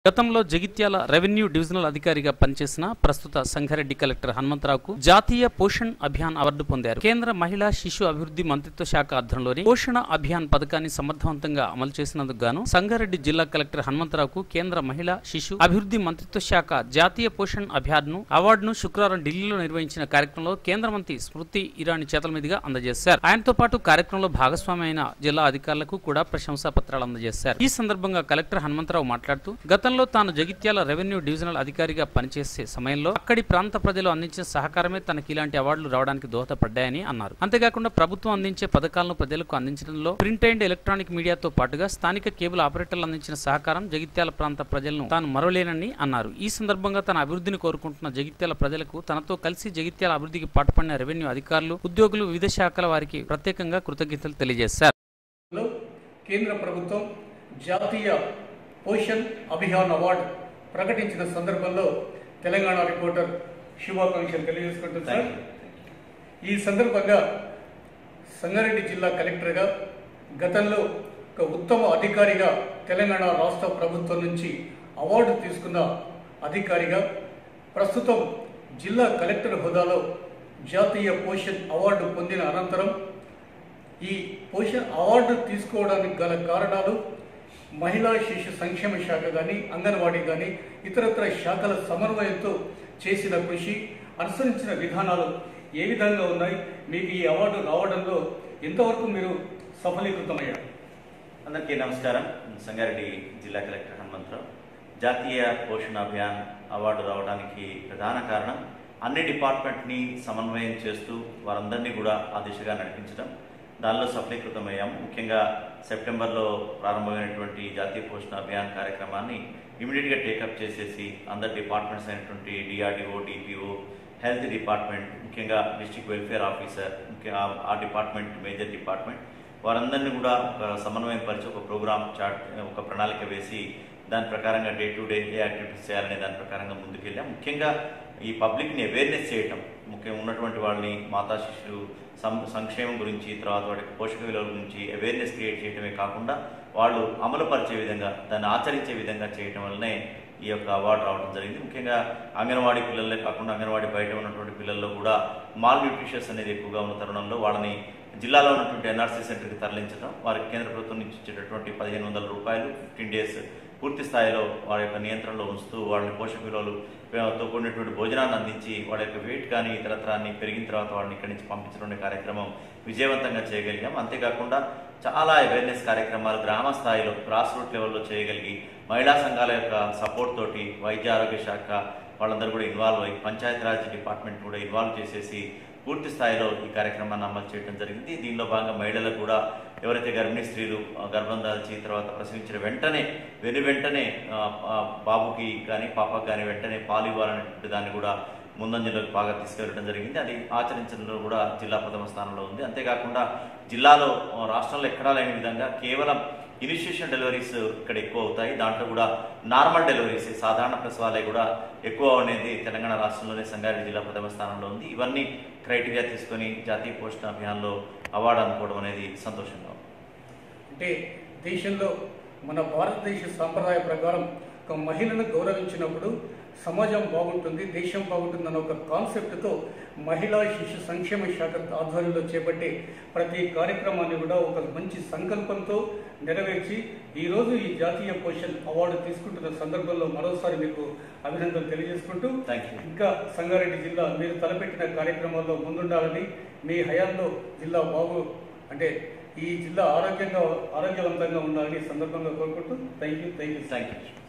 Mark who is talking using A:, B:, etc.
A: గతంలో Jagtial revenue divisional అధికారిగా పనిచేసిన ప్రస్తుత సంగారెడ్డి కలెక్టర్ హనుమంతరావుకు జాతీయ పోషణ్ అభియాన్ అవార్డు పొందారు కేంద్ర మహిళా శిశు అభివృద్ధి మంత్రిత్వ శాఖ ఆధ్వర్యంలోని పోషణ అభియాన్ పథకాన్ని సమర్థవంతంగా అమలు చేసినందుకు గాను సంగారెడ్డి జిల్లా కలెక్టర్ హనుమంతరావుకు కేంద్ర మహిళా శిశు అభివృద్ధి మంత్రిత్వ శాఖ జాతీయ పోషణ్ అభియాన్ ను అవార్డును శుక్రవారం ఢిల్లీలో నిర్వహించిన కార్యక్రమంలో కేంద్ర మంత్రి స్మృతి ఇరానీ చేతుల మీదుగా అందజేశారు ఆయనతో పాటు కార్యక్రమంలో భాగస్వామి అయిన జిల్లా అధికారులకు కూడా ప్రశంసా పత్రాలు అందజేశారు ఈ సందర్భంగా కలెక్టర్ హనుమంతరావు మాట్లాడుతూ గతంలో తాను జగిత్యాల రెవెన్యూ డివిజనల్ అధికారిగా పనిచేసే సమయంలో అక్కడి ప్రాంత ప్రజలు అందించిన సహకారమే తనకి ఇలాంటి అవార్డులు రావడానికి దోహదపడ్డాయని అన్నారు అంతేకాకుండా ప్రభుత్వం అందించే పథకాలను ప్రజలకు అందించడంలో ప్రింట్ అండ్ ఎలక్ట్రానిక్ మీడియాతో పాటుగా స్థానిక కేబుల్ ఆపరేటర్లు అందించిన సహకారం జగిత్యాల ప్రాంత ప్రజలను తాను మరవలేనని అన్నారు ఈ సందర్భంగా తన అభివృద్ధిని కోరుకుంటున్న జగిత్యాల ప్రజలకు తనతో కలిసి జగిత్యాల అభివృద్ధికి పాటుపడిన రెవెన్యూ అధికారులు ఉద్యోగులు వివిధ శాఖల వారికి ప్రత్యేకంగా కృతజ్ఞతలు తెలియజేశారు
B: లో కేంద్ర ప్రభుత్వం జాతీయ పోషణ్ అభియాన్ అవార్డు ప్రకటించిన సందర్భంలో తెలంగాణ రిపోర్టర్ శుభాకాంక్షలు తెలియజేసుకుంటుంది సార్ ఈ సందర్భంగా సంగారెడ్డి జిల్లా కలెక్టర్గా గతంలో ఒక ఉత్తమ అధికారిగా తెలంగాణ రాష్ట్ర ప్రభుత్వం నుంచి అవార్డు తీసుకున్న అధికారిగా ప్రస్తుతం జిల్లా కలెక్టర్ హోదాలో జాతీయ పోషణ్ అవార్డు పొందిన అనంతరం ఈ పోషణ్ అవార్డు తీసుకోవడానికి గల కారణాలు మహిళా శిశు సంక్షేమ శాఖ కానీ అంగన్వాడీ కానీ ఇతరత్ర శాఖల సమన్వయంతో చేసిన కృషి అనుసరించిన విధానాలు ఏ విధంగా ఉన్నాయి మీకు ఈ అవార్డు రావడంలో ఎంతవరకు మీరు సఫలీకృతమయ్యారు
C: అందరికీ నమస్కారం సంగారెడ్డి జిల్లా కలెక్టర్ హనుమంతరావు జాతీయ పోషణ అభియాన్ అవార్డు రావడానికి ప్రధాన కారణం అన్ని డిపార్ట్మెంట్ని సమన్వయం చేస్తూ వారందరినీ కూడా ఆ దిశగా నడిపించడం దానిలో సఫలీకృతమయ్యాం ముఖ్యంగా సెప్టెంబర్లో ప్రారంభమైనటువంటి జాతీయ పోషణ అభియాన్ కార్యక్రమాన్ని ఇమీడియట్గా టేకప్ చేసేసి అందరి డిపార్ట్మెంట్స్ అయినటువంటి డిఆర్డిఓ డిపిఓ హెల్త్ డిపార్ట్మెంట్ ముఖ్యంగా డిస్ట్రిక్ట్ వెల్ఫేర్ ఆఫీసర్ ముఖ్య ఆ- ఆ డిపార్ట్మెంట్ మేజర్ డిపార్ట్మెంట్ వారందరినీ కూడా ఒక సమన్వయం పరిచి ఒక ప్రోగ్రామ్ చార్ట్ ఒక ప్రణాళిక వేసి దాని ప్రకారంగా డే టు డే ఏ యాక్టివిటీస్ చేయాలనే దాని ప్రకారంగా ముందుకెళ్ళాం ముఖ్యంగా ఈ పబ్లిక్ని అవేర్నెస్ చేయటం ముఖ్యంగా ఉన్నటువంటి వాళ్ళని మాతా శిశువు సం సంక్షేమం గురించి తర్వాత వాటి పోషక విలువల గురించి అవేర్నెస్ క్రియేట్ చేయడమే కాకుండా వాళ్ళు అమలుపరిచే విధంగా దాన్ని ఆచరించే విధంగా చేయటం వల్లనే ఈ యొక్క అవార్డు రావడం జరిగింది ముఖ్యంగా అంగన్వాడీ పిల్లలే కాకుండా అంగన్వాడీ బయట ఉన్నటువంటి పిల్లల్లో కూడా మాల్ న్యూట్రిషన్స్ అనేది ఎక్కువగా ఉన్న తరుణంలో వాళ్ళని జిల్లాలో ఉన్నటువంటి ఎన్ఆర్సీ సెంటర్కి తరలించడం వారికి కేంద్ర ప్రభుత్వం నుంచి ఇచ్చేటటువంటి పదిహేను వందల రూపాయలు ఫిఫ్టీన్ డేస్ పూర్తి స్థాయిలో వారి యొక్క నియంత్రణలో ఉంచుతూ వాళ్ళని పోషక విలువలు తో కూడినటువంటి భోజనాన్ని అందించి వాళ్ళ యొక్క వెయిట్ కానీ ఇతరత్రాన్ని పెరిగిన తర్వాత వాళ్ళని ఇక్కడి నుంచి పంపించడం అనే కార్యక్రమం విజయవంతంగా చేయగలిగాం అంతేకాకుండా చాలా అవేర్నెస్ కార్యక్రమాలు గ్రామ స్థాయిలో గ్రాస్ రూట్ లెవెల్లో చేయగలిగి మహిళా సంఘాల యొక్క సపోర్ట్ తోటి వైద్య ఆరోగ్య శాఖ వాళ్ళందరూ కూడా ఇన్వాల్వ్ అయ్యి పంచాయతీరాజ్ డిపార్ట్మెంట్ కూడా ఇన్వాల్వ్ చేసేసి పూర్తి స్థాయిలో ఈ కార్యక్రమాన్ని అమలు చేయడం జరిగింది దీనిలో భాగంగా మహిళలకు కూడా ఎవరైతే గర్భిణీ స్త్రీలు ఆ, గర్భం దాల్చి తర్వాత ప్రసవించిన వెంటనే వెను వెంటనే ఆ, ఆ, బాబుకి కానీ పాపకి కానీ వెంటనే పాలు ఇవ్వాలనేటువంటి దాన్ని కూడా ముందంజలోకి బాగా తీసుకెళ్ళడం జరిగింది అది ఆచరించడంలో కూడా జిల్లా ప్రథమ స్థానంలో ఉంది అంతేకాకుండా జిల్లాలో ఆ, రాష్ట్రంలో ఎక్కడా లేని విధంగా కేవలం ఇనిషియేషన్ డెలివరీస్ ఇక్కడ ఎక్కువ అవుతాయి దాంట్లో కూడా నార్మల్ డెలివరీస్ సాధారణ ప్రసవాలే కూడా ఎక్కువ అనేది తెలంగాణ రాష్ట్రంలోనే సంగారెడ్డి జిల్లా ప్రథమ స్థానంలో ఉంది ఇవన్నీ క్రైటీరియా తీసుకొని జాతీయ పోషణ అభియాన్లో అవార్డు అందుకోవడం అనేది సంతోషంగా ఉంది
B: అంటే దేశంలో మన భారతదేశ సాంప్రదాయ ప్రకారం ఒక మహిళను గౌరవించినప్పుడు సమాజం బాగుంటుంది దేశం బాగుంటుంది అన్న ఒక కాన్సెప్ట్తో మహిళా శిశు సంక్షేమ శాఖ ఆధ్వర్యంలో చేపట్టే ప్రతి కార్యక్రమాన్ని కూడా ఒక మంచి సంకల్పంతో నెరవేర్చి ఈరోజు ఈ జాతీయ పోషణ్ అవార్డు తీసుకుంటున్న సందర్భంలో మరోసారి మీకు అభినందనలు తెలియజేసుకుంటూ
C: థ్యాంక్ యూ
B: ఇంకా సంగారెడ్డి జిల్లా మీరు తలపెట్టిన కార్యక్రమాల్లో ముందుండాలని మీ హయాంలో జిల్లా బాగు అంటే ఈ జిల్లా ఆరోగ్యంగా ఆరోగ్యవంతంగా ఉండాలని ఈ సందర్భంగా కోరుకుంటూ thank you thank you
C: thank you